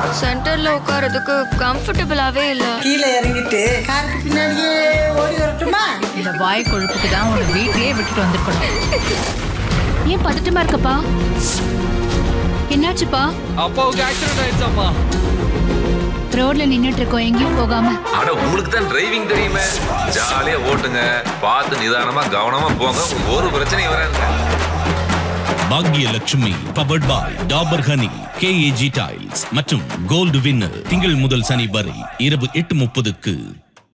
சென்டர்ல உட்காரதுக்கு கம்ஃபர்டபுளாவே இல்ல கீழே இறங்கிட்டு காருக்கு பின்னாடியே ஓடி வரட்டுமா இந்த வாய் கொழுப்புக்கு தான் உன்னை வீட்லயே விட்டுட்டு வந்திருக்கணும் ஏன் பதட்டமா இருக்கப்பா என்னாச்சுப்பா அப்பாவுக்கு ஆக்சிடென்ட் ஆயிடுச்சாப்பா ரோட்ல நின்னுட்டு இருக்கோம் எங்கேயும் போகாம ஆனா உங்களுக்கு தான் டிரைவிங் தெரியுமே ஜாலியா ஓட்டுங்க பார்த்து நிதானமா கவனமா போங்க உங்களுக்கு ஒரு பிரச்சனையும் வராதுங்க Bhagyalakshmi powered by Dabur honey KAG tiles மற்றும் கோல்டு வின்னர் திங்கள் முதல் சனி வரை இரவு எட்டு முப்பதுக்கு